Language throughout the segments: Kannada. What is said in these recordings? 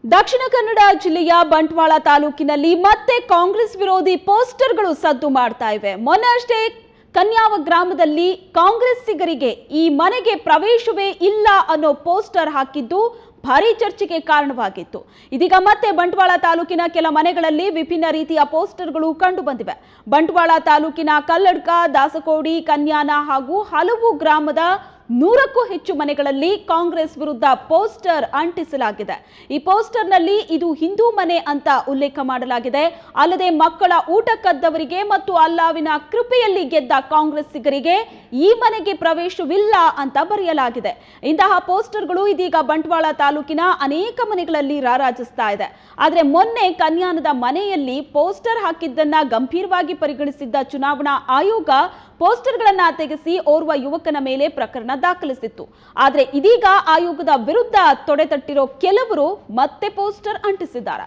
ದಕ್ಷಿಣ ಕನ್ನಡ ಜಿಲ್ಲೆಯ ಬಂಟ್ವಾಳ ತಾಲೂಕಿನಲ್ಲಿ ಮತ್ತೆ ಕಾಂಗ್ರೆಸ್ ವಿರೋಧಿ ಪೋಸ್ಟರ್ಗಳು ಸದ್ದು ಮಾಡ್ತಾ ಇವೆ ಮೊನ್ನೆ ಅಷ್ಟೇ ಕನ್ಯಾವ ಗ್ರಾಮದಲ್ಲಿ ಕಾಂಗ್ರೆಸ್ಸಿಗರಿಗೆ ಈ ಮನೆಗೆ ಪ್ರವೇಶವೇ ಇಲ್ಲ ಅನ್ನೋ ಪೋಸ್ಟರ್ ಹಾಕಿದ್ದು ಭಾರಿ ಚರ್ಚೆಗೆ ಕಾರಣವಾಗಿತ್ತು ಇದೀಗ ಮತ್ತೆ ಬಂಟ್ವಾಳ ತಾಲೂಕಿನ ಕೆಲ ಮನೆಗಳಲ್ಲಿ ವಿಭಿನ್ನ ರೀತಿಯ ಪೋಸ್ಟರ್ಗಳು ಕಂಡು ಬಂದಿವೆ ಬಂಟ್ವಾಳ ತಾಲೂಕಿನ ಕಲ್ಲಡ್ಕ ದಾಸಕೋಡಿ ಕನ್ಯಾನ ಹಾಗೂ ಹಲವು ಗ್ರಾಮದ ನೂರಕ್ಕೂ ಹೆಚ್ಚು ಮನೆಗಳಲ್ಲಿ ಕಾಂಗ್ರೆಸ್ ವಿರುದ್ಧ ಪೋಸ್ಟರ್ ಅಂಟಿಸಲಾಗಿದೆ ಈ ಪೋಸ್ಟರ್ನಲ್ಲಿ ಇದು ಹಿಂದೂ ಮನೆ ಅಂತ ಉಲ್ಲೇಖ ಮಾಡಲಾಗಿದೆ ಅಲ್ಲದೆ ಮಕ್ಕಳ ಊಟ ಕದ್ದವರಿಗೆ ಮತ್ತು ಅಲ್ಲಾವಿನ ಕೃಪೆಯಲ್ಲಿ ಗೆದ್ದ ಕಾಂಗ್ರೆಸ್ಸಿಗರಿಗೆ ಈ ಮನೆಗೆ ಪ್ರವೇಶವಿಲ್ಲ ಅಂತ ಬರೆಯಲಾಗಿದೆ ಇಂತಹ ಪೋಸ್ಟರ್ಗಳು ಇದೀಗ ಬಂಟ್ವಾಳ ತಾಲೂಕಿನ ಅನೇಕ ಮನೆಗಳಲ್ಲಿ ರಾರಾಜಿಸ್ತಾ ಇದೆ ಆದರೆ ಮೊನ್ನೆ ಕನ್ಯಾನದ ಮನೆಯಲ್ಲಿ ಪೋಸ್ಟರ್ ಹಾಕಿದ್ದನ್ನ ಗಂಭೀರವಾಗಿ ಪರಿಗಣಿಸಿದ್ದ ಚುನಾವಣಾ ಆಯೋಗ ಪೋಸ್ಟರ್ಗಳನ್ನ ತೆಗೆಸಿ ಓರ್ವ ಯುವಕನ ಮೇಲೆ ಪ್ರಕರಣ ದಾಖಲಿಸಿತ್ತು ಆದರೆ ಇದೀಗ ಆಯೋಗದ ವಿರುದ್ಧ ತೊಡೆತಟ್ಟಿರೋ ಕೆಲವರು ಮತ್ತೆ ಪೋಸ್ಟರ್ ಅಂಟಿಸಿದ್ದಾರೆ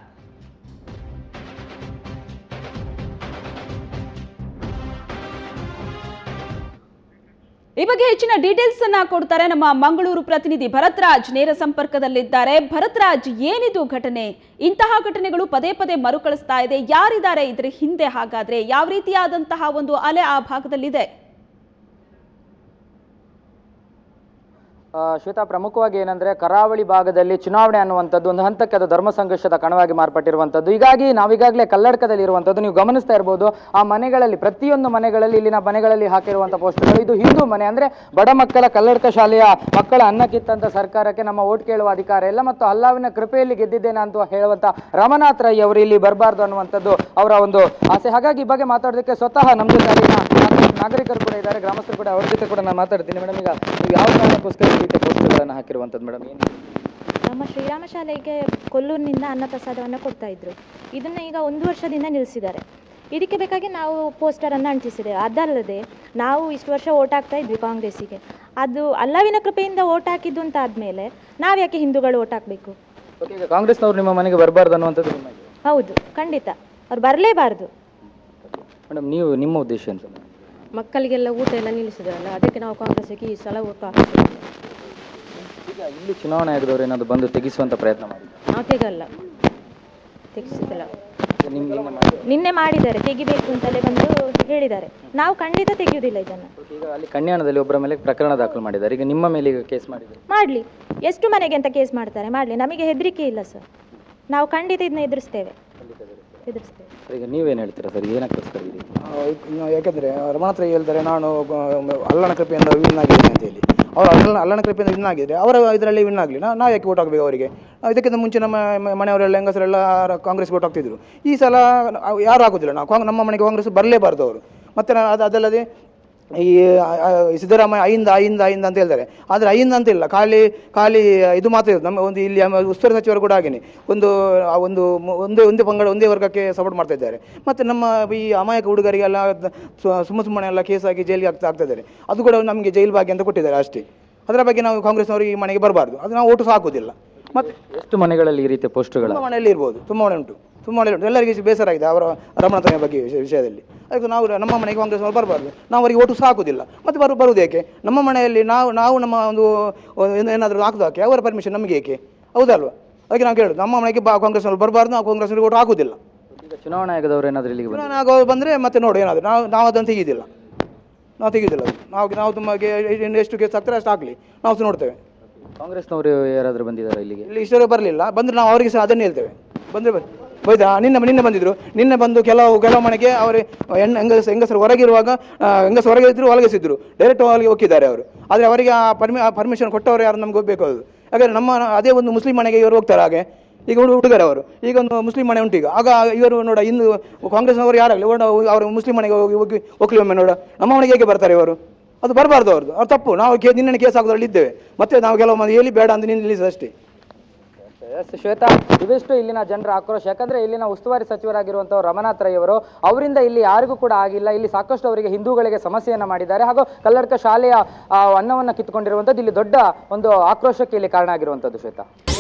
ಈ ಬಗ್ಗೆ ಹೆಚ್ಚಿನ ಡೀಟೇಲ್ಸ್ ಅನ್ನ ಕೊಡ್ತಾರೆ ನಮ್ಮ ಮಂಗಳೂರು ಪ್ರತಿನಿಧಿ ಭರತ್ರಾಜ್ ನೇರ ಸಂಪರ್ಕದಲ್ಲಿದ್ದಾರೆ ಭರತ್ರಾಜ್ ಏನಿದು ಘಟನೆ ಇಂತಹ ಘಟನೆಗಳು ಪದೇ ಪದೇ ಮರುಕಳಿಸ್ತಾ ಇದೆ ಯಾರಿದ್ದಾರೆ ಇದ್ರ ಹಿಂದೆ ಹಾಗಾದ್ರೆ ಯಾವ ರೀತಿಯಾದಂತಹ ಒಂದು ಅಲೆ ಆ ಭಾಗದಲ್ಲಿದೆ ಆ, ಶ್ವೇತಾ ಪ್ರಮುಖವಾಗಿ ಏನಂದ್ರೆ ಕರಾವಳಿ ಭಾಗದಲ್ಲಿ ಚುನಾವಣೆ ಅನ್ನುವಂಥದ್ದು ಒಂದು ಹಂತಕ್ಕೆ ಅದು ಧರ್ಮ ಸಂಘರ್ಷದ ಕಣವಾಗಿ ಮಾರ್ಪಟ್ಟಿರುವಂಥದ್ದು ಹೀಗಾಗಿ ನಾವೀಗಾಗಲೇ ಕಲ್ಲಡ್ಕದಲ್ಲಿ ಇರುವಂಥದ್ದು ನೀವು ಗಮನಿಸ್ತಾ ಇರ್ಬೋದು ಆ ಮನೆಗಳಲ್ಲಿ ಪ್ರತಿಯೊಂದು ಮನೆಗಳಲ್ಲಿ ಇಲ್ಲಿನ ಮನೆಗಳಲ್ಲಿ ಹಾಕಿರುವಂಥ ಪೋಸ್ಟರ್ಗಳು ಇದು ಹಿಂದೂ ಮನೆ ಅಂದ್ರೆ ಬಡ ಮಕ್ಕಳ ಕಲ್ಲಡ್ಕ ಶಾಲೆಯ ಮಕ್ಕಳ ಅನ್ನಕ್ಕಿತ್ತಂತ ಸರ್ಕಾರಕ್ಕೆ ನಮ್ಮ ಓಟ್ ಕೇಳುವ ಅಧಿಕಾರ ಇಲ್ಲ ಮತ್ತು ಅಲ್ಲಾವಿನ ಕೃಪೆಯಲ್ಲಿ ಗೆದ್ದಿದ್ದೇನೆ ಅಂತ ಹೇಳುವಂತ ರಮನಾಥ್ ರೈ ಅವರು ಇಲ್ಲಿ ಬರಬಾರ್ದು ಅನ್ನುವಂಥದ್ದು ಅವರ ಒಂದು ಆಸೆ ಹಾಗಾಗಿ ಈ ಬಗ್ಗೆ ಮಾತಾಡೋದಕ್ಕೆ ಸ್ವತಃ ನಮ್ಮ ಜೊತೆ ಅಲ್ಲಿನ ನಾಗರಿಕರು ಕೂಡ ಇದ್ದಾರೆ ಗ್ರಾಮಸ್ಥರು ಕೂಡ ಅವ್ರ ಜೊತೆ ಕೂಡ ನಾನು ಮಾತಾಡ್ತೀನಿ ಮೇಡಮ್ ಈಗ ನೀವು ಯಾವ ಕಾರಣಕ್ಕೋಸ್ಕರ ಈ ರೀತಿಯ ಪೋಸ್ಟರ್ಗಳನ್ನು ಹಾಕಿರುವಂಥದ್ದು ಮೇಡಮ್ ಏನು ನಮ್ಮ ಶ್ರೀರಾಮ ಶಾಲೆಗೆ ಕೊಲ್ಲೂರಿನಿಂದ ಅನ್ನಪ್ರಸಾದವನ್ನು ಕೊಡ್ತಾ ಇದ್ರು ಇದನ್ನು ಈಗ ಒಂದು ವರ್ಷದಿಂದ ನಿಲ್ಲಿಸಿದ್ದಾರೆ ಇದಕ್ಕೆ ಬೇಕಾಗಿ ನಾವು ಪೋಸ್ಟರನ್ನು ಅಂಟಿಸಿದ್ದೇವೆ ಅದಲ್ಲದೆ ನಾವು ಇಷ್ಟು ವರ್ಷ ಓಟ್ ಹಾಕ್ತಾ ಇದ್ವಿ ಕಾಂಗ್ರೆಸ್ಸಿಗೆ ಅದು ಅಲ್ಲವಿನ ಕೃಪೆಯಿಂದ ಓಟ್ ಹಾಕಿದ್ದು ಅಂತ ಆದಮೇಲೆ ನಾವು ಯಾಕೆ ಹಿಂದೂಗಳು ಓಟ್ ಹಾಕಬೇಕು ಓಕೆ ಈಗ ಕಾಂಗ್ರೆಸ್ನವರು ನಿಮ್ಮ ಮನೆಗೆ ಬರಬಾರ್ದು ಅನ್ನುವಂಥದ್ದು ನಿಮಗೆ ಹೌದು ಖಂಡಿತ ಅವ್ರು ಬರಲೇಬಾರ್ದು ಮೇಡಮ್ ನೀವು ನಿಮ್ಮ ಉದ್ದೇಶ ಅಂತ ಮೇಡಮ್ ಮಕ್ಕಳಿಗೆಲ್ಲ ಊಟ ಎಲ್ಲ ನಿಲ್ಲಿಸಿದ್ರಲ್ಲ ಅದಕ್ಕೆ ನಾವು ಕಾಂಗ್ರೆಸ್ಸಿಗೆ ಈ ಸಲ ಓಟು ಹಾಕ್ತೀವಿ ಈಗ ಇಲ್ಲಿ ಚುನಾವಣೆ ಆಯೋಗದವರು ಏನಾದ್ರು ಬಂದು ತೆಗಿಸುವಂತ ಪ್ರಯತ್ನ ಮಾಡಿ ನಾವು ತೆಗಲ್ಲ ತೆಗಿಸಿದಿಲ್ಲ ನಿಮ್ಮ ನಿಮ್ಮ ಮಾಡಿ ನಿನ್ನೆ ಮಾಡಿದ್ದಾರೆ ತೆಗಿಬೇಕು ಅಂತಲೇ ಬಂದು ಹೇಳಿದ್ದಾರೆ ನಾವು ಖಂಡಿತ ತೆಗೆಯುವುದಿಲ್ಲ ಇದನ್ನು ಈಗ ಅಲ್ಲಿ ಕನ್ಯಾಣದಲ್ಲಿ ಒಬ್ಬರ ಮೇಲೆ ಪ್ರಕರಣ ದಾಖಲು ಮಾಡಿದ್ದಾರೆ ಈಗ ನಿಮ್ಮ ಮೇಲೆ ಈಗ ಕೇಸ್ ಮಾಡಿದ್ದಾರೆ ಮಾಡಲಿ ಎಷ್ಟು ಮನೆಗೆ ಅಂತ ಕೇಸ್ ಮಾಡ್ತಾರೆ ಮಾಡಲಿ ನಮಗೆ ಹೆದರಿಕೆ ಇಲ್ಲ ಸರ್ ನಾವು ಖಂಡಿತ ಇದನ್ನ ಎದುರಿಸ್ತೇವೆ ಎದುರಿಸ್ತೇವೆ ಸರ್, ಈಗ ನೀವೇನು ಹೇಳ್ತೀರಾ ಸರ್ ಏನಕ್ಕೋಸ್ಕರ ಈ ರೀತಿ ಇನ್ನು ಯಾಕಂದರೆ ರಮಣಾಥ ರೈ ಹೇಳ್ತಾರೆ ನಾನು ಗ- ಅಲ್ಲನ ಕೃಪೆಯಿಂದ ವಿನ್ ಆಗಿದ್ದೇನೆ ಅಂತ ಹೇಳಿ ಅವರು ಅಲ್ಲನ ಅಲ್ಲನ ಕೃಪೆಯಿಂದ ವಿನ್ ಆಗಿದ್ರೆ ಅವರ ಇದರಲ್ಲಿ ವಿನ್ ಆಗಲಿ ನಾವು ಯಾಕೆ ಓಟ್ ಹಾಕಬೇಕು ಅವರಿಗೆ ಇದಕ್ಕಿಂತ ಮುಂಚೆ ನಮ್ಮ ಮ- ಮನೆಯವರೆಲ್ಲ ಹೆಂಗಸರೆಲ್ಲ ಕಾಂಗ್ರೆಸ್ಗೆ ಓಟ್ ಹಾಕ್ತಿದ್ರು ಈ ಸಲ ನಾವು ಯಾರು ಹಾಕೋದಿಲ್ಲ ನಾವು ಕಾಂಗ್ ನಮ್ಮ ಮನೆಗೆ ಕಾಂಗ್ರೆಸ್ ಬರಲೇಬಾರ್ದು ಅವರು ಮತ್ತು ನಾನು ಅದು ಅದಲ್ಲದೆ ಈ ಆ, ಆ, ಸಿದ್ದರಾಮಯ್ಯ ಐಂದ ಐಂದ ಐಂದ ಅಂತ ಹೇಳ್ತಾರೆ ಆದರೆ ಐಂದ ಅಂತ ಇಲ್ಲ ಖಾಲಿ ಖಾಲಿ ಇದು ಮಾತ್ರ ಇರೋದು ನಮ್ಮ ಒಂದು ಇಲ್ಲಿ ನಮ್ಮ ಉಸ್ತುವಾರಿ ಸಚಿವರು ಕೂಡ ಹಾಗೇನೆ ಒಂದು ಆ ಒಂದು ಮ- ಒಂದೇ ಒಂದೇ ಪಂಗಡ ಒಂದೇ ವರ್ಗಕ್ಕೆ ಸಪೋರ್ಟ್ ಮಾಡ್ತಾ ಇದ್ದಾರೆ ಮತ್ತು ನಮ್ಮ ಈ ಅಮಾಯಕ ಹುಡುಗರಿಗೆಲ್ಲ ಸು- ಸುಮ್ಮ ಸುಮ್ಮನೆ ಎಲ್ಲ ಕೇಸ್ ಹಾಕಿ ಜೈಲಿಗೆ ಆಗ್ತಾ ಆಗ್ತಾ ಇದ್ದಾರೆ ಅದು ಕೂಡ ನಮಗೆ ಜೈಲು ಭಾಗ್ಯ ಅಂತ ಕೊಟ್ಟಿದ್ದಾರೆ ಅಷ್ಟೇ ಅದರ ಬಗ್ಗೆ ನಾವು ಕಾಂಗ್ರೆಸ್ನವರು ಈ ಮನೆಗೆ ಬರಬಾರ್ದು ಅದು ನಾವು ಓಟು ಸಹ ಹಾಕೋದಿಲ್ಲ ಮತ್ತು ಎಷ್ಟು ಮನೆಗಳಲ್ಲಿ ಈ ರೀತಿಯ ಪೋಸ್ಟರ್ಗಳ ತುಂಬ ಮನೆಯಲ್ಲಿ ಇರ್ಬೋದು ತುಂಬ ಮನೆ ಉಂಟು ತುಂಬ ಮನೆಯಲ್ಲಿ ಉಂಟು ಎಲ್ಲರಿಗೆ ಬೇಸರ ಆಗಿದೆ ಅವರ ರಮಣತನ ಬಗ್ಗೆ ವಿಷಯ- ವಿಷಯದಲ್ಲಿ ಅದಕ್ಕೆ ನಾವು ನಮ್ಮ ಮನೆಗೆ ಕಾಂಗ್ರೆಸ್ ಅವರು ಬರಬಾರ್ದು ನಾವು ಅವರಿಗೆ ಓಟು ಸಹ ಹಾಕುದಿಲ್ಲ ಮತ್ತೆ ಬರು ಬರುವುದು ಏಕೆ ನಮ್ಮ ಮನೆಯಲ್ಲಿ ನಾವು ನಾವು ನಮ್ಮ ಒಂದು ಒಂದು ಏನಾದರೂ ಹಾಕುದಾಕೆ ಅವರ ಪರ್ಮಿಷನ್ ನಮಗೆ ಏಕೆ ಹೌದಲ್ವಾ ಅದಕ್ಕೆ ನಾವು ಕೇಳೋದು ನಮ್ಮ ಮನೆಗೆ ಬಾ ಕಾಂಗ್ರೆಸ್ನವ್ರು ಬರಬಾರ್ದು ನಾವು ಕಾಂಗ್ರೆಸ್ನವ್ರಿಗೆ ಓಟು ಹಾಕುದಿಲ್ಲ ಈಗ ಚುನಾವಣಾ ಆಯೋಗದವರು ಏನಾದ್ರು ಇಲ್ಲಿಗೆ ಬಂದು ನಾವು ಬಂದರೆ ಮತ್ತೆ ನೋಡಿ ಏನಾದರೂ ನಾವು ನಾವು ಅದನ್ನು ತೆಗೆಯೋದಿಲ್ಲ ನಾವು ತೆಗೆಯೋದಿಲ್ಲ ಅದು ನಾವು ನಾವು ತುಮಗೆ ಎಷ್ಟು ಕೇಸ್ ಹಾಕ್ತಾರೆ ಅಷ್ಟು ಹಾಕಲಿ ನಾವು ಸಹ ನೋಡ್ತೇವೆ ಕಾಂಗ್ರೆಸ್ನವರು ಯಾರಾದರೂ ಬಂದಿದ್ದಾರೆ ಇಲ್ಲಿಗೆ ಇಲ್ಲಿ ಇಷ್ಟವರೆಗೆ ಬರಲಿಲ್ಲ ಬಂದ್ರೆ ನಾವು ಅವರಿಗೆ ಸಹ ಅದನ್ನೇ ಹೇಳ್ತೇವೆ ಬಂದರೆ ಬರ್ ಬೈದಾ ನಿನ್ನೆ ನಿನ್ನೆ ಬಂದಿದ್ರು ನಿನ್ನೆ ಬಂದು ಕೆಲವು ಕೆಲವು ಮನೆಗೆ ಅವರು ಹೆಣ್ಣು ಹೆಂಗಸ ಹೆಂಗಸರು ಹೊರಗಿರುವಾಗ ಆ, ಹೆಂಗಸರು ಹೊರಗೆ ಇದ್ರು ಒಳಗಿಸಿದ್ರು ಡೈರೆಕ್ಟ್ ಒಳಗೆ ಹೋಗಿದ್ದಾರೆ ಅವರು ಆದರೆ ಅವರಿಗೆ ಆ ಪರ್ಮಿ ಆ ಪರ್ಮಿಷನ್ ಕೊಟ್ಟವರು ಯಾರು ನಮ್ಗೆ ಹೋಗ್ಬೇಕು ಅದು ಯಾಕಂದರೆ ನಮ್ಮ ಅದೇ ಒಂದು ಮುಸ್ಲಿಂ ಮನೆಗೆ ಇವರು ಹೋಗ್ತಾರೆ ಹಾಗೆ ಈಗ ಹುಡು ಹುಡುಗರು ಅವರು ಈಗ ಒಂದು ಮುಸ್ಲಿಂ ಮನೆ ಉಂಟು ಈಗ ಆಗ ಇವರು ನೋಡ ಇಂದು ಕಾಂಗ್ರೆಸ್ನವರು ಯಾರಾಗಲಿ ಓಡ ಅವರು ಮುಸ್ಲಿಂ ಮನೆಗೆ ಹೋಗಿ ಹೋಗಿ ಹೋಗ್ಲಿ ಒಮ್ಮೆ ನೋಡ ನಮ್ಮ ಮನೆಗೆ ಹೇಗೆ ಬರ್ತಾರೆ ಇವರು ಅದು ಬರಬಾರ್ದು ಅವ್ರದ್ದು ಅವ್ರು ತಪ್ಪು ನಾವು ಕೇ ನಿನ್ನೆ ಕೇಸ್ ಹಾಕೋದ್ರಲ್ಲಿ ಇದ್ದೇವೆ ಮತ್ತೆ ನಾವು ಕೆಲವು ಮಂದಿ ಹೇಳಿ ಬೇಡ ಅಂತ ನಿಲ್ಲಿಸ ಅಷ್ಟೇ ಎಸ್ ಶ್ವೇತಾ ಇದಿಷ್ಟು ಇಲ್ಲಿನ ಜನರ ಆಕ್ರೋಶ ಯಾಕಂದ್ರೆ ಇಲ್ಲಿನ ಉಸ್ತುವಾರಿ ಸಚಿವರಾಗಿರುವಂತಹ ರಮನಾಥ್ ರೈ ಅವರು ಅವರಿಂದ ಇಲ್ಲಿ ಯಾರಿಗೂ ಕೂಡ ಆಗಿಲ್ಲ ಇಲ್ಲಿ ಸಾಕಷ್ಟು ಅವರಿಗೆ ಹಿಂದೂಗಳಿಗೆ ಸಮಸ್ಯೆಯನ್ನ ಮಾಡಿದ್ದಾರೆ ಹಾಗೂ ಕಲ್ಲಡ್ಕ ಶಾಲೆಯ ಆ, ಅನ್ನವನ್ನ ಕಿತ್ಕೊಂಡಿರುವಂಥದ್ದು ಇಲ್ಲಿ ದೊಡ್ಡ ಒಂದು ಆಕ್ರೋಶಕ್ಕೆ ಇಲ್ಲಿ ಕಾರಣ ಆಗಿರುವಂಥದ್ದು ಶ್ವೇತಾ